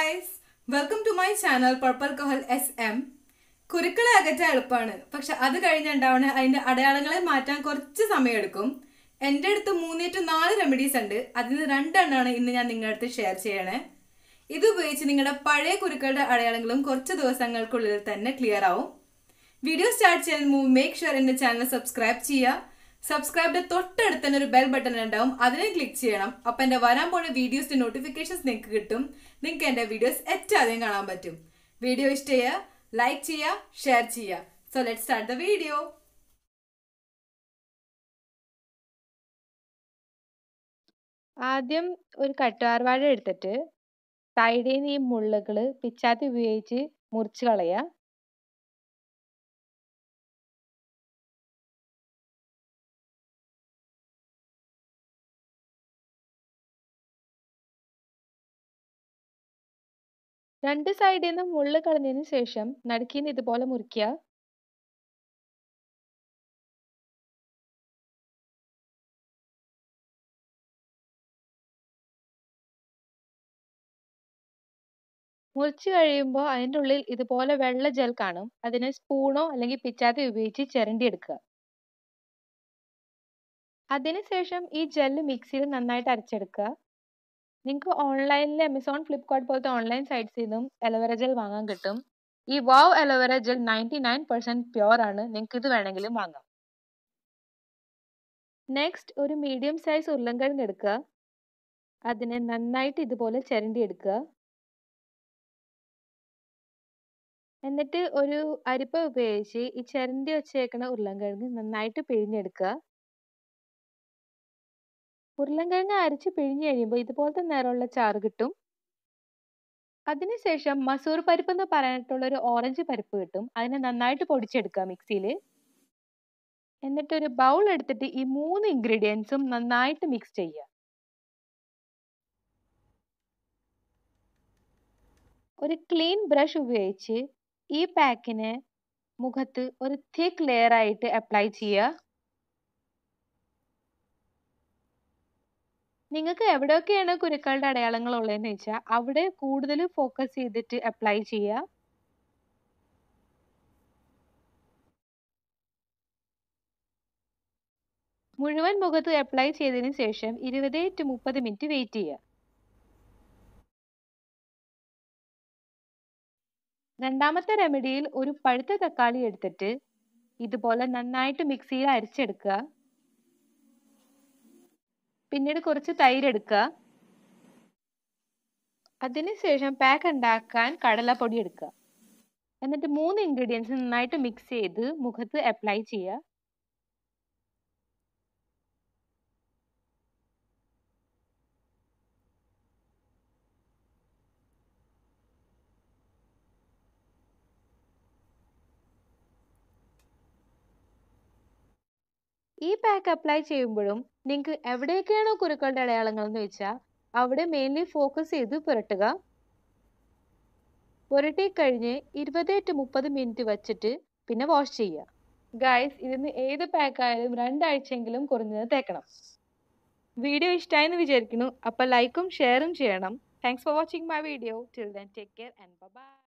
guys welcome to my channel purple കഹൽ S M കുരുക്കളെ അകറ്റാൻ എളുപ്പമാണ് പക്ഷെ അത് കഴിഞ്ഞുണ്ടാവണ അതിന്റെ അടയാളങ്ങളെ മാറ്റാൻ കുറച്ച് സമയമെടുക്കും എൻ്റെ അടുത്ത് മൂന്ന് ടു നാല് റെമഡീസ് ഉണ്ട് അതിൽ നിന്ന് രണ്ടെണ്ണമാണ് ഇന്ന് ഞാൻ നിങ്ങളുടെ അടുത്ത് ഷെയർ ചെയ്യണേ ഇത് ഉപയോഗിച്ച് നിങ്ങളുടെ പഴയ കുരുക്കളുടെ അടയാളങ്ങളും കുറച്ച് ദിവസങ്ങൾക്കുള്ളിൽ തന്നെ ക്ലിയർ ആവും വീഡിയോ സ്റ്റാർട്ട് ചെയ്യുന്നതിന് മുമ്പ് മേക്ക് ഷുവർ എൻ്റെ ചാനൽ സബ്സ്ക്രൈബ് ചെയ്യുക സബ്സ്ക്രൈബിന്റെ തൊട്ടടുത്ത് തന്നെ ഒരു ബെൽ ബട്ടൺ ഉണ്ടാവും അതിനെ ക്ലിക്ക് ചെയ്യണം അപ്പൊ എന്റെ വരാൻ പോണ വീഡിയോസിന്റെ നോട്ടിഫിക്കേഷൻസ് നിങ്ങൾക്ക് കിട്ടും നിങ്ങൾക്ക് എന്റെ വീഡിയോസ് ഏറ്റവും ആദ്യം കാണാൻ പറ്റും വീഡിയോ ഇഷ്ട ചെയ്യുക ലൈക്ക് ചെയ്യുക ഷെയർ ചെയ്യുക so let start the video ആദ്യം ഒരു കറ്റാർവാഴ എടുത്തിട്ട് സൈഡിൽ നിന്ന് ഈ മുള്ളുകൾ പിച്ചാത്തി ഉപയോഗിച്ച് മുറിച്ച് കളയുക രണ്ട് സൈഡിൽ നിന്ന് മുള്ള് കളഞ്ഞതിന് ശേഷം നടുക്കിന്ന് ഇതുപോലെ മുറിക്കുക മുറിച്ച് കഴിയുമ്പോൾ അതിൻ്റെ ഉള്ളിൽ ഇതുപോലെ വെള്ള ജെൽ കാണും അതിനെ സ്പൂണോ അല്ലെങ്കിൽ പിച്ചാത്തി ഉപയോഗിച്ച് ചിരണ്ടിയെടുക്കുക അതിനുശേഷം ഈ ജെല്ല് മിക്സിയിൽ നന്നായിട്ട് അരച്ചെടുക്കുക നിങ്ങൾക്ക് ഓൺലൈനിൽ ആമസോൺ ഫ്ലിപ്കാർട്ട് പോലത്തെ ഓൺലൈൻ സൈറ്റ്സിൽ നിന്നും അലോവേര ജെൽ വാങ്ങാൻ കിട്ടും ഈ wow aloe vera gel ninety nine percent pure ആണ് നിങ്ങൾക്ക് ഇത് വേണമെങ്കിലും വാങ്ങാം നെക്സ്റ്റ് ഒരു മീഡിയം സൈസ് ഉരുളൻകിഴങ്ങ് എടുക്കുക അതിനെ നന്നായിട്ട് ഇതുപോലെ ചിരണ്ടി എടുക്കുക എന്നിട്ട് ഒരു അരിപ്പ ഉപയോഗിച്ച് ഈ ചിരണ്ടി വെച്ചേക്കണ ഉരുളൻകിഴങ്ങ് നന്നായിട്ട് പിഴിഞ്ഞെടുക്കുക ഉരുളൻകിഴങ്ങ് അരച്ച് പിഴിഞ്ഞ് കഴിയുമ്പോൾ ഇതുപോലത്തെ നിറമുള്ള ചാറ് കിട്ടും അതിനുശേഷം മസൂർ പരിപ്പ് എന്ന് പറഞ്ഞിട്ടുള്ള ഒരു ഓറഞ്ച് പരിപ്പ് കിട്ടും അതിനെ നന്നായിട്ട് പൊടിച്ചെടുക്കുക മിക്സിയിൽ എന്നിട്ട് ഒരു ബൗൾ എടുത്തിട്ട് ഈ മൂന്ന് ഇൻഗ്രീഡിയൻസും നന്നായിട്ട് മിക്സ് ചെയ്യുക ഒരു ക്ലീൻ ബ്രഷ് ഉപയോഗിച്ച് ഈ പാക്കിനെ മുഖത്ത് ഒരു തിക്ക് ലെയർ ആയിട്ട് അപ്ലൈ ചെയ്യുക നിങ്ങൾക്ക് എവിടെയൊക്കെയാണ് കുരുക്കളുടെ അടയാളങ്ങൾ ഉള്ളതെന്ന് വെച്ചാൽ അവിടെ കൂടുതൽ ഫോക്കസ് ചെയ്തിട്ട് അപ്ലൈ ചെയ്യുക മുഴുവൻ മുഖത്ത് അപ്ലൈ ചെയ്തതിന് ശേഷം ഇരുപത് ടു മുപ്പത് മിനിറ്റ് വെയിറ്റ് ചെയ്യുക രണ്ടാമത്തെ റെമഡിയിൽ ഒരു പഴുത്ത തക്കാളി എടുത്തിട്ട് ഇതുപോലെ നന്നായിട്ട് മിക്സിയിൽ അരിച്ചെടുക്കുക പിന്നീട് കുറച്ച് തൈര് എടുക്കുക അതിനുശേഷം പാക്ക് ഉണ്ടാക്കാൻ കടലപ്പൊടി എടുക്കുക എന്നിട്ട് മൂന്ന് ഇൻഗ്രീഡിയൻസ് നന്നായിട്ട് മിക്സ് ചെയ്ത് മുഖത്ത് അപ്ലൈ ചെയ്യുക ഈ പാക്ക് അപ്ലൈ ചെയ്യുമ്പോഴും നിങ്ങൾക്ക് എവിടെയൊക്കെയാണോ കുരുക്കളുടെ അടയാളങ്ങൾ എന്ന് വെച്ചാൽ അവിടെ മെയിൻലി ഫോക്കസ് ചെയ്ത് പുരട്ടുക പുരട്ടി കഴിഞ്ഞ് ഇരുപത് ടു മുപ്പത് മിനിറ്റ് വെച്ചിട്ട് പിന്നെ വാഷ് ചെയ്യുക ഗൈസ് ഇതിന് ഏത് പാക്ക് ആയാലും രണ്ടാഴ്ചയെങ്കിലും കുറഞ്ഞത് തേക്കണം വീഡിയോ ഇഷ്ടമായെന്ന് വിചാരിക്കുന്നു അപ്പോൾ ലൈക്കും ഷെയറും ചെയ്യണം thanks for watching my video till then take care and by